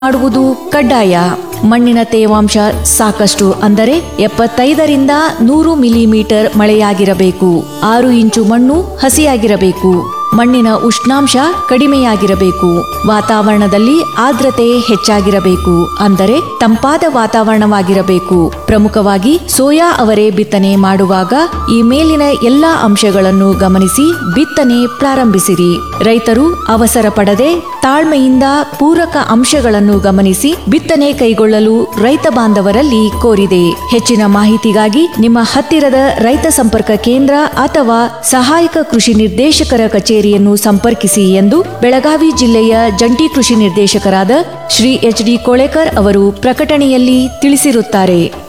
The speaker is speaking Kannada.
ಮಾಡುವುದು ಕಡ್ಡಾಯ ಮಣ್ಣಿನ ತೇವಾಂಶ ಸಾಕಷ್ಟು ಅಂದರೆ ಎಪ್ಪತ್ತೈದರಿಂದ ನೂರು ಮಿಲಿಮೀಟರ್ ಮಳೆಯಾಗಿರಬೇಕು ಆರು ಇಂಚು ಮಣ್ಣು ಹಸಿಯಾಗಿರಬೇಕು ಮಣ್ಣಿನ ಉಷ್ಣಾಂಶ ಕಡಿಮೆಯಾಗಿರಬೇಕು ವಾತಾವರಣದಲ್ಲಿ ಆರ್ದ್ರತೆ ಹೆಚ್ಚಾಗಿರಬೇಕು ಅಂದರೆ ತಂಪಾದ ವಾತಾವರಣವಾಗಿರಬೇಕು ಪ್ರಮುಖವಾಗಿ ಸೋಯಾ ಅವರೆ ಬಿತ್ತನೆ ಮಾಡುವಾಗ ಈ ಮೇಲಿನ ಎಲ್ಲಾ ಅಂಶಗಳನ್ನು ಗಮನಿಸಿ ಬಿತ್ತನೆ ಪ್ರಾರಂಭಿಸಿರಿ ರೈತರು ಅವಸರ ಪಡದೆ ತಾಳ್ಮೆಯಿಂದ ಪೂರಕ ಅಂಶಗಳನ್ನು ಗಮನಿಸಿ ಬಿತ್ತನೆ ಕೈಗೊಳ್ಳಲು ರೈತ ಬಾಂಧವರಲ್ಲಿ ಕೋರಿದೆ ಹೆಚ್ಚಿನ ಮಾಹಿತಿಗಾಗಿ ನಿಮ್ಮ ಹತ್ತಿರದ ರೈತ ಸಂಪರ್ಕ ಕೇಂದ್ರ ಅಥವಾ ಸಹಾಯಕ ಕೃಷಿ ನಿರ್ದೇಶಕರ ಕಚೇರಿಯನ್ನು ಸಂಪರ್ಕಿಸಿ ಎಂದು ಬೆಳಗಾವಿ ಜಿಲ್ಲೆಯ ಜಂಟಿ ಕೃಷಿ ನಿರ್ದೇಶಕರಾದ ಶ್ರೀ ಎಚ್ ಡಿ ಕೋಳೆಕರ್ ಅವರು ಪ್ರಕಟಣೆಯಲ್ಲಿ ತಿಳಿಸಿರುತ್ತಾರೆ